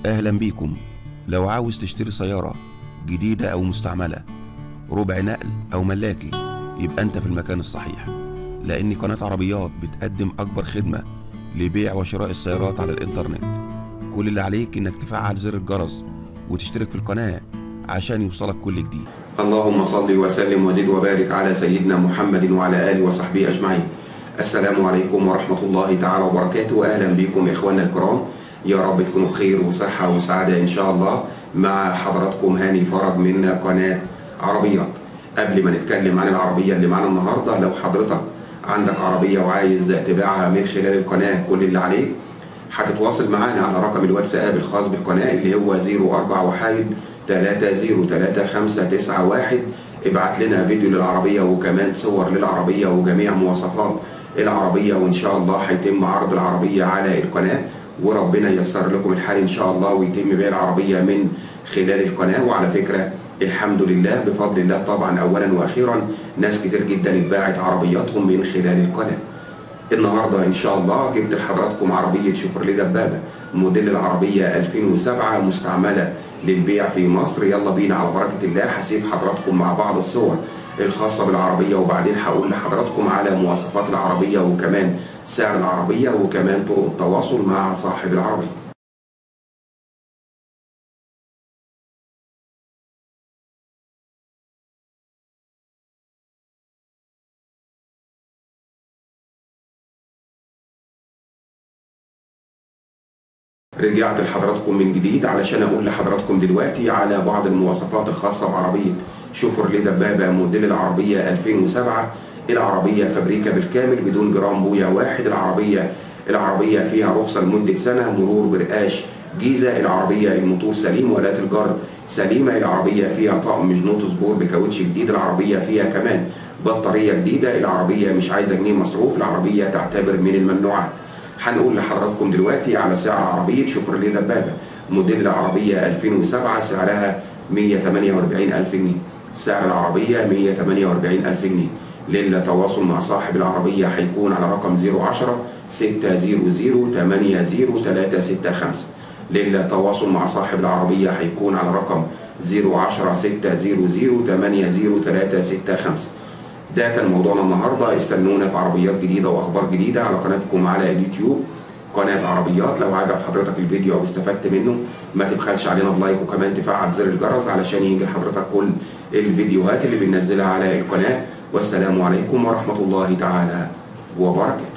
أهلا بيكم لو عاوز تشتري سيارة جديدة أو مستعملة ربع نقل أو ملاكي يبقى أنت في المكان الصحيح لأن قناة عربيات بتقدم أكبر خدمة لبيع وشراء السيارات على الإنترنت كل اللي عليك إنك تفعل زر الجرس وتشترك في القناة عشان يوصلك كل جديد اللهم صل وسلم وزد وبارك على سيدنا محمد وعلى آله وصحبه أجمعين السلام عليكم ورحمة الله تعالى وبركاته أهلا بكم إخواننا الكرام يا رب تكونوا بخير وصحة وسعادة إن شاء الله مع حضراتكم هاني فرج من قناة عربيات قبل ما نتكلم عن العربية اللي معانا النهاردة لو حضرتك عندك عربية وعايز تبيعها من خلال القناة كل اللي عليك هتتواصل معانا على رقم الواتساب الخاص بالقناة اللي هو 04 وحيد 303591 ابعت لنا فيديو للعربية وكمان صور للعربية وجميع مواصفات العربية وإن شاء الله هيتم عرض العربية على القناة وربنا ييسر لكم الحال إن شاء الله ويتم بيع العربية من خلال القناة وعلى فكرة الحمد لله بفضل الله طبعا أولا وأخيرا ناس كتير جدا اتباعت عربياتهم من خلال القناة النهارده ان شاء الله جبت لحضراتكم عربيه شوفرليه دبابه موديل العربيه 2007 مستعمله للبيع في مصر يلا بينا على بركه الله هسيب حضراتكم مع بعض الصور الخاصه بالعربيه وبعدين هقول لحضراتكم على مواصفات العربيه وكمان سعر العربيه وكمان طرق التواصل مع صاحب العربيه رجعت لحضراتكم من جديد علشان اقول لحضراتكم دلوقتي على بعض المواصفات الخاصه بعربيه شوفرليه دبابه موديل العربيه 2007 العربيه فابريكا بالكامل بدون جرام بويا واحد العربيه العربيه فيها رخصه لمده سنه مرور برقاش جيزه العربيه الموتور سليم والات الجر سليمه العربيه فيها طقم جنوط سبور بكاوتش جديد العربيه فيها كمان بطاريه جديده العربيه مش عايزه جنيه مصروف العربيه تعتبر من الممنوعات هنقول لحضراتكم دلوقتي على سعر عربية شوفرليه دبابة موديل العربية 2007 سعرها 148 ألف جنيه سعر العربية 148 ألف جنيه للتواصل مع صاحب العربية هيكون على رقم 010 600 80365 للتواصل مع صاحب العربية هيكون على رقم 010 600 80365 ده كان موضوعنا النهارده استنونا في عربيات جديده واخبار جديده على قناتكم على اليوتيوب قناه عربيات لو عجب حضرتك الفيديو او استفدت منه ما تبخلش علينا بلايك وكمان تفعل زر الجرس علشان يجي لحضرتك كل الفيديوهات اللي بننزلها على القناه والسلام عليكم ورحمه الله تعالى وبركاته